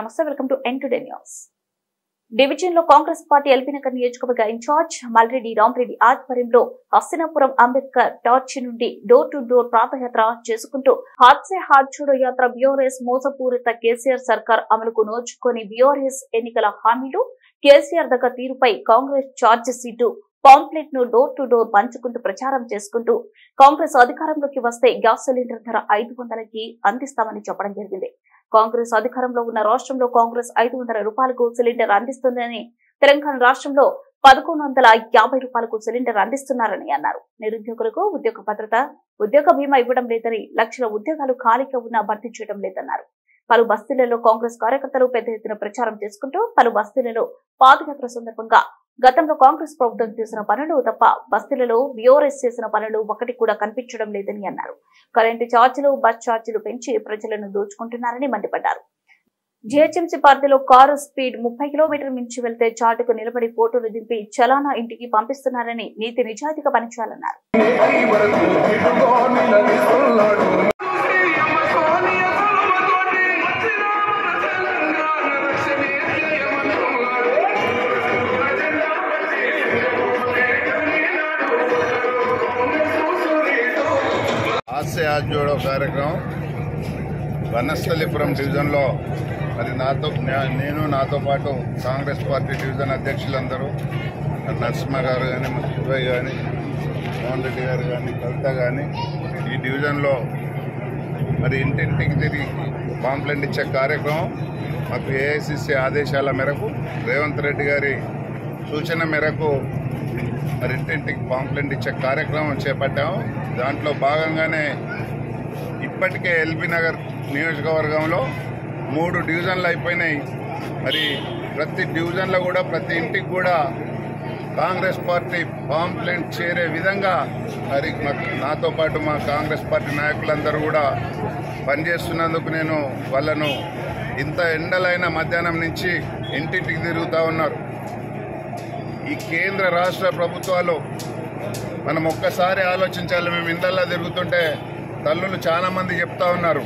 నమస్తే welcome to N today news division లో Congress party LB Nagar నియోజకవర్గ ఇన్ఛార్జ్ మల్రెడ్డి రామరెడ్డి ఆధ్వర్యంలో హస్తినాపురం అంబేద్కర్ టార్చ్ నుండి డోర్ టు డోర్ పాదయాత్ర చేసుకుంటూ హాద్సే హాత్ చూడో యాత్ర బీఆర్ఎస్ మోసపూరిత కేసీఆర్ సర్కార్ అమలుకు నోచుకొని బీఆర్ఎస్ ఎన్నికల హామీలు కేసీఆర్ దగ్గర తీరుపై కాంగ్రెస్ ఛార్జ్ సీటు పాంప్లెట్ ను డోర్ టు డోర్ పంచుకుంటూ ప్రచారం చేసుకుంటూ కాంగ్రెస్ అధికారంలోకి వస్తే గ్యాస్ సిలిండర్ ధర ఐదు వందలకి అందిస్తామని చెప్పడం జరిగింది కాంగ్రెస్ అధికారంలో ఉన్న రాష్ట్రంలో కాంగ్రెస్ ఐదు వందల రూపాయలకు సిలిండర్ అందిస్తుందని తెలంగాణ రాష్ట్రంలో పదకొండు వందల యాభై రూపాయలకు సిలిండర్ అందిస్తున్నారని అన్నారు నిరుద్యోగులకు ఉద్యోగ భద్రత ఉద్యోగ బీమా ఇవ్వడం లేదని లక్షల ఉద్యోగాలు ఖాళీగా ఉన్నా భర్తీ చేయడం లేదన్నారు పలు బస్తీలలో కాంగ్రెస్ కార్యకర్తలు పెద్ద ఎత్తున ప్రచారం చేసుకుంటూ పలు బస్తీలలో పాదయాత్ర సందర్భంగా గతంలో కాంగ్రెస్ ప్రభుత్వం చేసిన పనులు తప్ప బస్తీలలో బీఆర్ఎస్ చేసిన పనులు ఒకటి కూడా కనిపించడం లేదని అన్నారు కరెంటు ఛార్జీలు బస్ ఛార్జీలు పెంచి ప్రజలను దోచుకుంటున్నారని మండిపడ్డారు జీహెచ్ఎంసీ పరిధిలో కారు స్పీడ్ ముప్పై కిలోమీటర్ మించి వెళ్తే చాటుకు నిలబడి ఫోటోలు దింపి చలానా ఇంటికి పంపిస్తున్నారని నీతి నిజాయితీగా పనిచేయాలన్నారు హాస్య హాత్ జోడో కార్యక్రమం వనస్థలిపురం డివిజన్లో మరి నాతో నే- నేను నాతో పాటు కాంగ్రెస్ పార్టీ డివిజన్ అధ్యక్షులందరూ నరసింహ గారు కానీ శివయ్య కానీ మోహన్ రెడ్డి గారు కానీ కవిత కానీ ఈ డివిజన్లో మరి ఇంటింటికి తిరిగి పాంప్లెంట్ ఇచ్చే కార్యక్రమం మాకు ఏఐసిసి ఆదేశాల మేరకు రేవంత్ రెడ్డి గారి సూచన మేరకు మరి ఇంటింటికి పాంప్లెంట్ ఇచ్చే కార్యక్రమం చేపట్టాము దాంట్లో భాగంగానే ఇప్పటికే ఎల్బీ నగర్ నియోజకవర్గంలో మూడు డివిజన్లు అయిపోయినాయి మరి ప్రతి డివిజన్లో కూడా ప్రతి ఇంటికి కూడా కాంగ్రెస్ పార్టీ పాంప్లెంట్ చేరే విధంగా మరి మా- నాతో పాటు మా కాంగ్రెస్ పార్టీ నాయకులందరూ కూడా పనిచేస్తున్నందుకు నేను వాళ్ళను ఇంత ఎండలైన మధ్యాహ్నం నుంచి ఇంటింటికి తిరుగుతూ ఉన్నారు ఈ కేంద్ర రాష్ట్ర ప్రభుత్వాలు మనం ఒక్కసారి ఆలోచించాలి మేము ఇందల్లా తిరుగుతుంటే తల్లులు చాలా మంది చెప్తా ఉన్నారు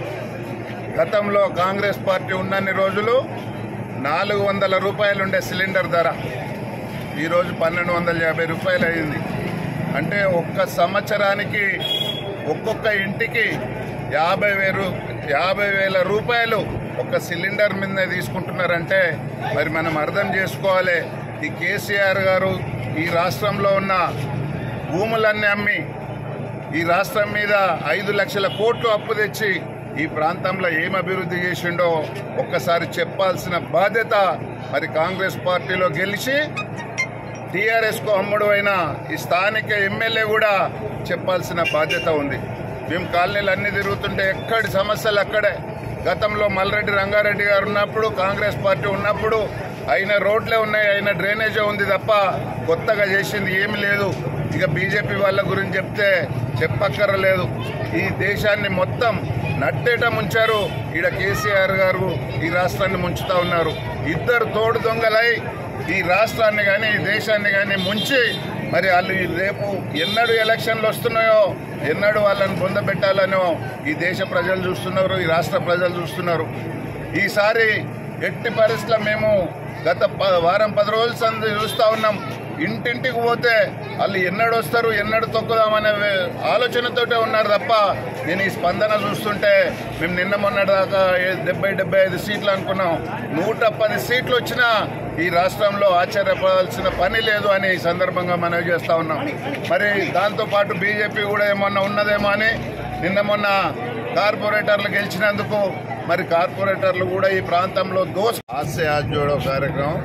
గతంలో కాంగ్రెస్ పార్టీ ఉన్నన్ని రోజులు నాలుగు వందల రూపాయలు ఉండే సిలిండర్ ధర ఈరోజు పన్నెండు వందల యాభై రూపాయలు అయింది అంటే ఒక్క సంవత్సరానికి ఒక్కొక్క ఇంటికి యాభై వేలు యాభై వేల రూపాయలు ఒక సిలిండర్ మీద తీసుకుంటున్నారంటే మరి మనం అర్థం చేసుకోవాలి ఈ కేసీఆర్ గారు ఈ రాష్ట్రంలో ఉన్న భూములన్నీ అమ్మి ఈ రాష్ట్రం మీద ఐదు లక్షల కోట్లు అప్పు తెచ్చి ఈ ప్రాంతంలో ఏం అభివృద్ధి చేసిండో ఒక్కసారి చెప్పాల్సిన బాధ్యత మరి కాంగ్రెస్ పార్టీలో గెలిచి టీఆర్ఎస్ కు అమ్ముడు అయిన ఈ స్థానిక ఎమ్మెల్యే కూడా చెప్పాల్సిన బాధ్యత ఉంది మేము కాలనీలు అన్ని తిరుగుతుంటే ఎక్కడి సమస్యలు అక్కడే గతంలో మల్రెడ్డి రంగారెడ్డి గారు ఉన్నప్పుడు కాంగ్రెస్ పార్టీ ఉన్నప్పుడు అయిన రోడ్లే ఉన్నాయి అయిన డ్రైనేజే ఉంది తప్ప కొత్తగా చేసింది ఏమి లేదు ఇక బీజేపీ వాళ్ళ గురించి చెప్తే చెప్పక్కర్లేదు ఈ దేశాన్ని మొత్తం నట్టేట ముంచారు ఈడ కేసీఆర్ గారు ఈ రాష్ట్రాన్ని ముంచుతా ఉన్నారు ఇద్దరు తోడు దొంగలై ఈ రాష్ట్రాన్ని కానీ ఈ దేశాన్ని కానీ ముంచి మరి వాళ్ళు ఈ రేపు ఎన్నడు ఎలక్షన్లు వస్తున్నాయో ఎన్నడు వాళ్ళని పొందబెట్టాలనో ఈ దేశ ప్రజలు చూస్తున్నారు ఈ రాష్ట్ర ప్రజలు చూస్తున్నారు ఈసారి ఎట్టి పరిస్థితుల్లో మేము గత ప- వారం పది రోజుల సంది చూస్తా ఉన్నాం ఇంటింటికి పోతే వాళ్ళు ఎన్నడు వస్తారు ఎన్నడు తొక్కుదామనే వే- ఆలోచనతోటే ఉన్నారు తప్ప నేను ఈ స్పందన చూస్తుంటే మేము నిన్న మొన్నటి దాకా ఏ- డెబ్బై డెబ్బై ఐదు సీట్లు అనుకున్నాం నూట పది సీట్లు వచ్చినా ఈ రాష్ట్రంలో ఆశ్చర్యపడాల్సిన పని లేదు అని ఈ సందర్భంగా మనవి చేస్తా ఉన్నాం మరి దాంతోపాటు బీజేపీ కూడా ఏమన్నా ఉన్నదేమో అని నిన్న మొన్న కార్పొరేటర్లు గెలిచినందుకు మరి కార్పొరేటర్లు కూడా ఈ ప్రాంతంలో దోస్ హాస్య హాత్ జోడో కార్యక్రమం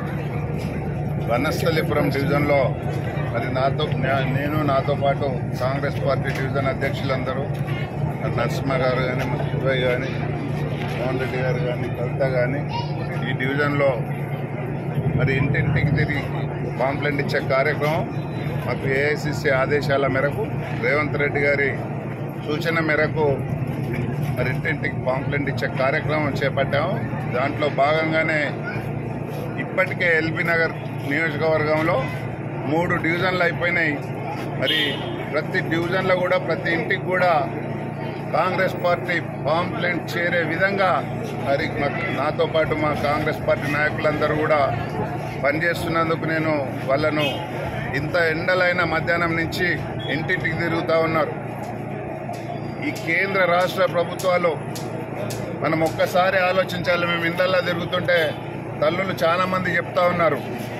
వనస్థలిపురం డివిజన్లో మరి నాతో నే- నేను నాతో పాటు కాంగ్రెస్ పార్టీ డివిజన్ అధ్యక్షులందరూ నరసింహ గారు కానీ శివయ్య కానీ మోహన్ రెడ్డి గారు కానీ కవిత కానీ ఈ డివిజన్లో మరి ఇంటింటికి తిరిగి పాంప్లెంట్ ఇచ్చే కార్యక్రమం మాకు ఏఐసిసి ఆదేశాల మేరకు రేవంత్ రెడ్డి గారి సూచన మేరకు మరి ఇంటింటికి పాంప్లెంట్ ఇచ్చే కార్యక్రమం చేపట్టాము దాంట్లో భాగంగానే ఇప్పటికే ఎల్బీ నగర్ నియోజకవర్గంలో మూడు డివిజన్లు అయిపోయినాయి మరి ప్రతి డివిజన్లో కూడా ప్రతి ఇంటికి కూడా కాంగ్రెస్ పార్టీ పాంప్లెంట్ చేరే విధంగా మరి మా- నాతో పాటు మా కాంగ్రెస్ పార్టీ నాయకులందరూ కూడా పనిచేస్తున్నందుకు నేను వాళ్ళను ఇంత ఎండలైన మధ్యాహ్నం నుంచి ఇంటింటికి తిరుగుతూ ఉన్నారు ఈ కేంద్ర రాష్ట్ర ప్రభుత్వాలు మనం ఒక్కసారి ఆలోచించాలి మేము ఇందల్లా తిరుగుతుంటే తల్లులు చాలా మంది చెప్తా ఉన్నారు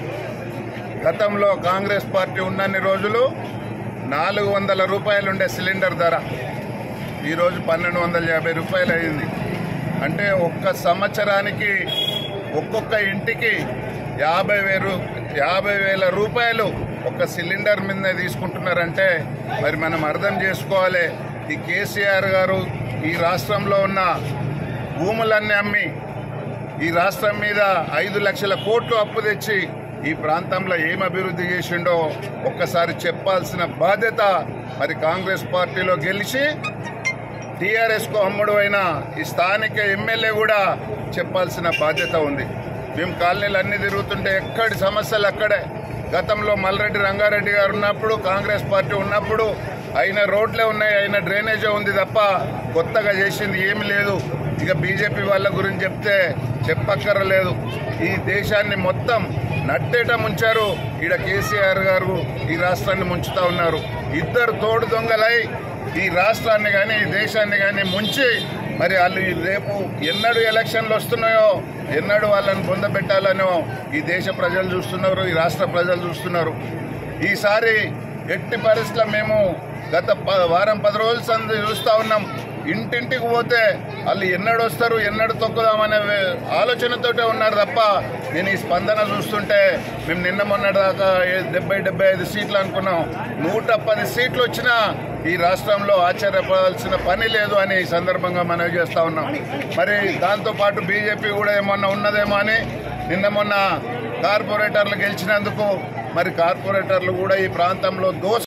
గతంలో కాంగ్రెస్ పార్టీ ఉన్నన్ని రోజులు నాలుగు వందల రూపాయలు ఉండే సిలిండర్ ధర ఈరోజు పన్నెండు వందల యాభై రూపాయలు అయింది అంటే ఒక్క సంవత్సరానికి ఒక్కొక్క ఇంటికి యాభై వేలు యాభై వేల రూపాయలు ఒక సిలిండర్ మీద తీసుకుంటున్నారంటే మరి మనం అర్థం చేసుకోవాలి ఈ కేసీఆర్ గారు ఈ రాష్ట్రంలో ఉన్న భూములన్నీ అమ్మి ఈ రాష్ట్రం మీద ఐదు లక్షల కోట్లు అప్పు తెచ్చి ఈ ప్రాంతంలో ఏం అభివృద్ధి చేసిండో ఒక్కసారి చెప్పాల్సిన బాధ్యత మరి కాంగ్రెస్ పార్టీలో గెలిచి టీఆర్ఎస్ కు అమ్ముడు అయిన ఈ స్థానిక ఎమ్మెల్యే కూడా చెప్పాల్సిన బాధ్యత ఉంది మేము కాలనీలు అన్ని తిరుగుతుంటే ఎక్కడి సమస్యలు అక్కడే గతంలో మల్రెడ్డి రంగారెడ్డి గారు ఉన్నప్పుడు కాంగ్రెస్ పార్టీ ఉన్నప్పుడు అయిన రోడ్లే ఉన్నాయి అయిన డ్రైనేజే ఉంది తప్ప కొత్తగా చేసింది ఏమీ లేదు ఇక బీజేపీ వాళ్ళ గురించి చెప్తే చెప్పక్కర్లేదు ఈ దేశాన్ని మొత్తం నట్టేట ముంచారు ఈడ కేసీఆర్ గారు ఈ రాష్ట్రాన్ని ముంచుతా ఉన్నారు ఇద్దరు తోడు దొంగలై ఈ రాష్ట్రాన్ని కానీ ఈ దేశాన్ని కానీ ముంచి మరి వాళ్ళు ఈ రేపు ఎన్నడు ఎలక్షన్లు వస్తున్నాయో ఎన్నడు వాళ్ళని పొందబెట్టాలనో ఈ దేశ ప్రజలు చూస్తున్నారు ఈ రాష్ట్ర ప్రజలు చూస్తున్నారు ఈసారి ఎట్టి పరిస్థితుల్లో మేము గత ప- వారం పది రోజుల సంది చూస్తా ఉన్నాం ఇంటింటికి పోతే వాళ్ళు ఎన్నడు వస్తారు ఎన్నడు తొక్కుదామనే వే- ఆలోచనతోటే ఉన్నారు తప్ప నేను ఈ స్పందన చూస్తుంటే మేము నిన్న మొన్నటి దాకా ఏ- డెబ్బై డెబ్బై ఐదు సీట్లు అనుకున్నాం నూట పది సీట్లు వచ్చినా ఈ రాష్ట్రంలో ఆశ్చర్యపడాల్సిన పని లేదు అని ఈ సందర్భంగా మనవి చేస్తా ఉన్నాం మరి దాంతో పాటు బీజేపీ కూడా ఏమన్నా ఉన్నదేమో అని నిన్న మొన్న కార్పొరేటర్లు గెలిచినందుకు మరి కార్పొరేటర్లు కూడా ఈ ప్రాంతంలో దోష